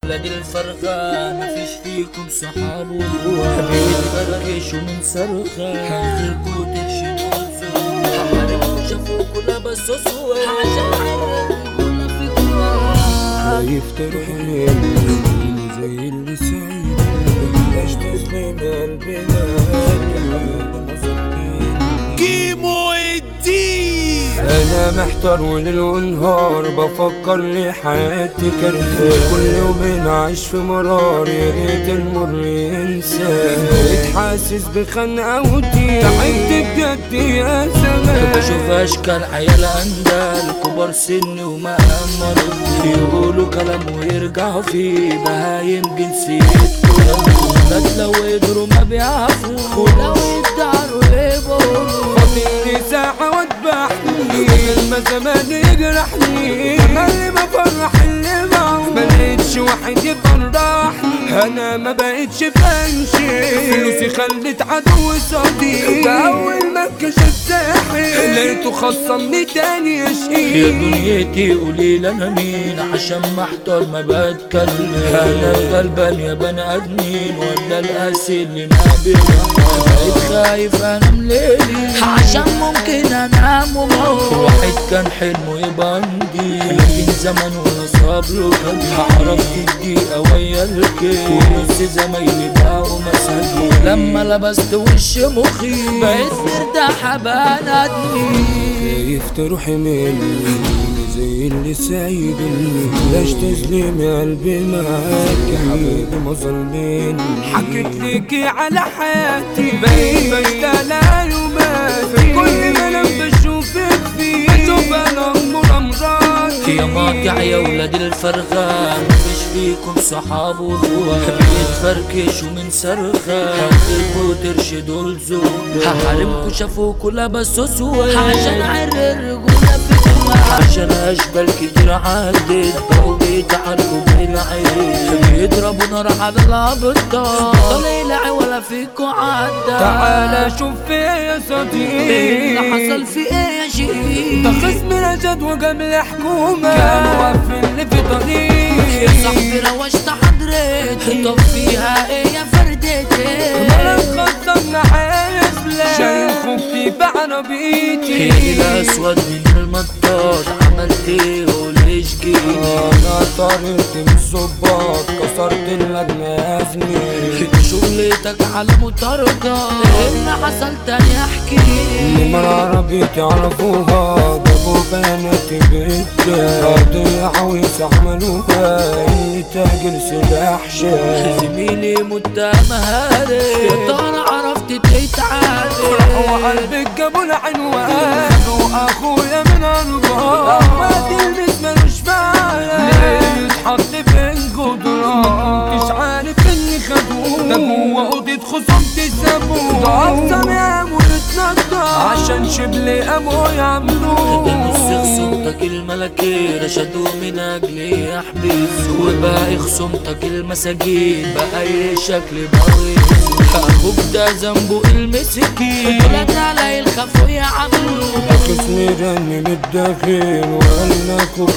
ولاد الفرخة مفيش فيكم صحاب وهو بيتفركشوا من صرخة هنخلكوا ترشدوا الزور حواليكوا شافوكوا لابسوا سواد عشان عرقوا فيكوا خايف ترحم زي اللي سايب بلاش تسلم قلبنا كيمو الدين انا محتار وليل ونهار بفكر لي حياتي كرهة كل يوم عايش في مرار يا ريت المر ينسى بقيت حاسس بخنقة وضيق تعبت بجد يا زمان بشوف اشكال عيال اندال كبار سن ومأمر يقولوا كلام ويرجعوا فيه بهايم جنسيتكم ولاد لو قدروا ما بيعرفوا ولو يداروا يبقوا فاضلني ساعة واتبحني ما زمان يجرحني اللي بفرح اللي معه ما لقيتش واحد يفرحني انا ما بقتش بنشي فلوسي خلت عدو صديق اول ما كشف ساحل لقيته خصمني تاني يا يشيل دنيتي قولي لي انا مين عشان محتار ما بتكلم انا الغلبان يا بني ادمين ولا القاسي اللي ما بيرحم بقيت خايف انام ليلي عشان ممكن انام وموت واحد كان حلمه يبقى عندي لكن زمن ولا صبره كان عرفت الدقيقة ويا الكيل ونص زمايلي بقوا مساجين لما لبست وش مخي بقيت مرتاحة بنادمي خايف تروحي مني زي اللي سايبني بلاش تظلمي قلبي معاك يا حبيبي ما ظلمني حكيت ليكي على حياتي بقيت بشتغل يوماتي كل ما انا بشوفك فيه بشوف انا امور امراضي يا ماطع يا ولاد الفرخة مفيش فيكم صحاب واخوة بيتفركشوا من صرخة هتلقوا ترشدوا الزور هحارمكوا شافوكوا لبسوا سواد عشان عر الرجولة فيكم عشان اشبال كتير عدت بقوا بيتعاركوا بالعين بيضربوا نار على الابطال طلع ولا فيكوا عدى تعالى شوف فيا يا اللي صديقي حصل في ايه يا شيخ ده خصم رشد وقبل حكومة كان واقف اللي في طريقي يا صاحبي روشت حضرتي طب فيها ايه يا فردتي ولا خصمنا حيفلة شايل خوفتي بعربيتي هي الاسود من المطاط عملت ايه وليش جيت انا طريت من الظباط كسرت اللجنة يا زميلي شغلتك على مطاردة ايه اللي حصل تاني احكي نمر عربيتي عرفوها جابوا بناتي بيتها قضية عويصة عملوها اني تاجر سلاح شاي زميلي متهم هاري يا ترى عرفت تتعالي راحوا قلبك جابوا العنوان خدوا اخويا من اربعة ما تلمس ملوش معنى ليه يتحط في الجدران ما كنتش عارف اني خدوه ده جوه اوضة خصومتي سابوه ده اقسم يا ونتنطط عشان شبل قاموا يعملوه نص خصومتك الملكية رشدوا من اجلي احبس وباقي خصومتك المساجين بأي شكل بغيظ اخوك ده ذنبه المسكين طلعت علي الخفو يا عمو خصمي رن بالداخل وقال لك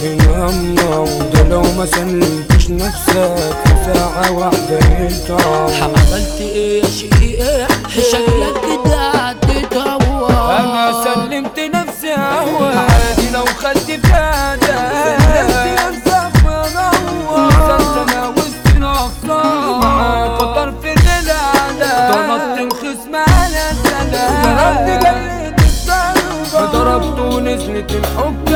هنا ده لو ما سلمتش نفسك في ساعة واحدة يطعم عملت ايه يا شقيق شكلك كده هتتهوى انا سلمت نفسي هوا عادي لو خدت فادا سلمت نفسي منور وصلت انا وسط الاقصى معاك خطر في الغلالة ضربت الخصم على سلام ضربت جلد الضربة ضربت ونزلت الحب